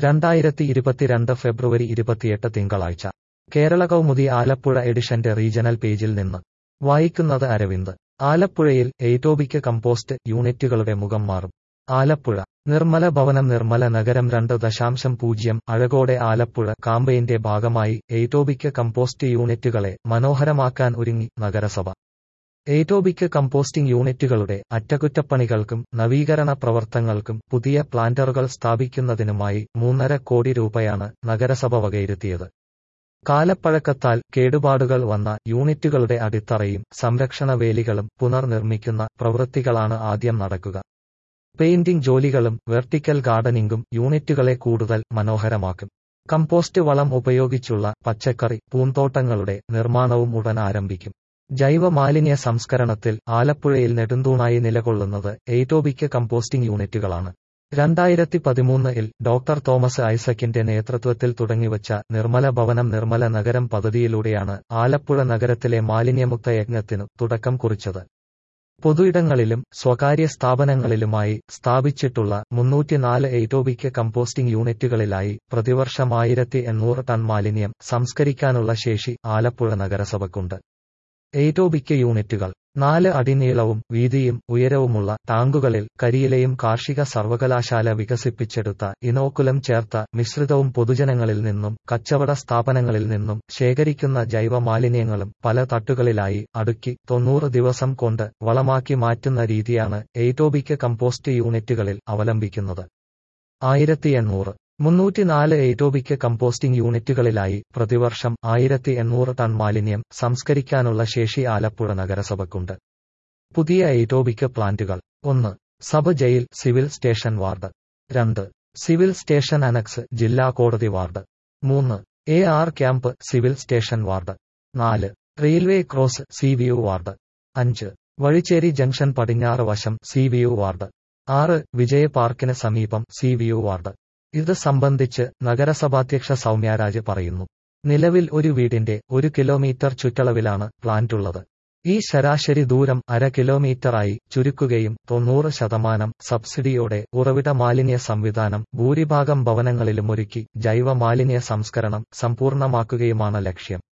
രണ്ടായിരത്തി ഇരുപത്തിരണ്ട് ഫെബ്രുവരി ഇരുപത്തിയെട്ട് തിങ്കളാഴ്ച കേരള കൗമുദി ആലപ്പുഴ എഡിഷന്റെ റീജണൽ പേജിൽ നിന്ന് വായിക്കുന്നത് അരവിന്ദ് ആലപ്പുഴയിൽ എയ്റ്റോബിക്ക് കമ്പോസ്റ്റ് യൂണിറ്റുകളുടെ മുഖം മാറും ആലപ്പുഴ നിർമ്മല ഭവനം നിർമ്മല നഗരം രണ്ട് ദശാംശം പൂജ്യം അഴകോടെ ആലപ്പുഴ കാമ്പയിന്റെ ഭാഗമായി എയ്റ്റോബിക്ക് കമ്പോസ്റ്റ് യൂണിറ്റുകളെ മനോഹരമാക്കാൻ ഒരുങ്ങി നഗരസഭ എയ്റ്റോബിക്ക് കമ്പോസ്റ്റിംഗ് യൂണിറ്റുകളുടെ അറ്റകുറ്റപ്പണികൾക്കും നവീകരണ പ്രവർത്തനങ്ങൾക്കും പുതിയ പ്ലാന്ററുകൾ സ്ഥാപിക്കുന്നതിനുമായി മൂന്നര കോടി രൂപയാണ് നഗരസഭ വകയിരുത്തിയത് കാലപ്പഴക്കത്താൽ കേടുപാടുകൾ വന്ന യൂണിറ്റുകളുടെ അടിത്തറയും സംരക്ഷണ വേലികളും പുനർനിർമ്മിക്കുന്ന പ്രവൃത്തികളാണ് ആദ്യം നടക്കുക പെയിന്റിംഗ് ജോലികളും വെർട്ടിക്കൽ ഗാർഡനിംഗും യൂണിറ്റുകളെ കൂടുതൽ മനോഹരമാക്കും കമ്പോസ്റ്റ് വളം ഉപയോഗിച്ചുള്ള പച്ചക്കറി പൂന്തോട്ടങ്ങളുടെ നിർമ്മാണവും ഉടൻ ആരംഭിക്കും ജൈവ മാലിന്യ സംസ്കരണത്തിൽ ആലപ്പുഴയിൽ നെടുന്തൂണായി നിലകൊള്ളുന്നത് എയ്റ്റോബിക്ക് കമ്പോസ്റ്റിംഗ് യൂണിറ്റുകളാണ് രണ്ടായിരത്തി പതിമൂന്നിൽ ഡോക്ടർ തോമസ് ഐസക്കിന്റെ നേതൃത്വത്തിൽ തുടങ്ങിവച്ച നിർമ്മല ഭവനം നിർമ്മല നഗരം പദ്ധതിയിലൂടെയാണ് ആലപ്പുഴ നഗരത്തിലെ മാലിന്യമുക്ത യജ്ഞത്തിനു തുടക്കം കുറിച്ചത് പൊതുയിടങ്ങളിലും സ്വകാര്യ സ്ഥാപനങ്ങളിലുമായി സ്ഥാപിച്ചിട്ടുള്ള മുന്നൂറ്റിനാല് എയ്റ്റോബിക്ക് കമ്പോസ്റ്റിംഗ് യൂണിറ്റുകളിലായി പ്രതിവർഷം ആയിരത്തി എണ്ണൂറ് ടൺ മാലിന്യം സംസ്കരിക്കാനുള്ള ശേഷി ആലപ്പുഴ നഗരസഭയ്ക്കുണ്ട് എയ്റ്റോബിക്ക് യൂണിറ്റുകൾ നാല് അടി നീളവും വീതിയും ഉയരവുമുള്ള ടാങ്കുകളിൽ കരിയിലയും കാർഷിക സർവകലാശാല വികസിപ്പിച്ചെടുത്ത ഇനോക്കുലം ചേർത്ത മിശ്രിതവും പൊതുജനങ്ങളിൽ നിന്നും കച്ചവട സ്ഥാപനങ്ങളിൽ നിന്നും ശേഖരിക്കുന്ന ജൈവ മാലിന്യങ്ങളും പല തട്ടുകളിലായി അടുക്കി തൊണ്ണൂറ് ദിവസം കൊണ്ട് വളമാക്കി മാറ്റുന്ന രീതിയാണ് എയ്റ്റോബിക്ക് കമ്പോസ്റ്റ് യൂണിറ്റുകളിൽ അവലംബിക്കുന്നത് ആയിരത്തി എണ്ണൂറ് മുന്നൂറ്റിനാല് എയ്റ്റോബിക്ക് കമ്പോസ്റ്റിംഗ് യൂണിറ്റുകളിലായി പ്രതിവർഷം ആയിരത്തി എണ്ണൂറ് ടൺ മാലിന്യം സംസ്കരിക്കാനുള്ള ശേഷി ആലപ്പുഴ നഗരസഭയ്ക്കുണ്ട് പുതിയ എയ്റ്റോബിക്ക് പ്ലാന്റുകൾ ഒന്ന് sub jail civil station ward രണ്ട് സിവിൽ സ്റ്റേഷൻ അനക്സ് ജില്ലാ കോടതി വാർഡ് മൂന്ന് A R camp civil station ward നാല് railway cross C V U ward അഞ്ച് വഴിച്ചേരി ജംഗ്ഷൻ പടിഞ്ഞാറ് വശം സി വി യു വാർഡ് ആറ് വിജയ പാർക്കിന് സമീപം സി വി യു വാർഡ് ഇത് സംബന്ധിച്ച് നഗരസഭാധ്യക്ഷ സൗമ്യരാജ് പറയുന്നു നിലവിൽ ഒരു വീടിന്റെ ഒരു കിലോമീറ്റർ ചുറ്റളവിലാണ് പ്ലാന്റുള്ളത് ഈ ശരാശരി ദൂരം അര കിലോമീറ്ററായി ചുരുക്കുകയും തൊണ്ണൂറ് ശതമാനം സബ്സിഡിയോടെ ഉറവിട മാലിന്യ സംവിധാനം ഭൂരിഭാഗം ഭവനങ്ങളിലും ഒരുക്കി ജൈവ മാലിന്യ സംസ്കരണം സമ്പൂർണ്ണമാക്കുകയുമാണ് ലക്ഷ്യം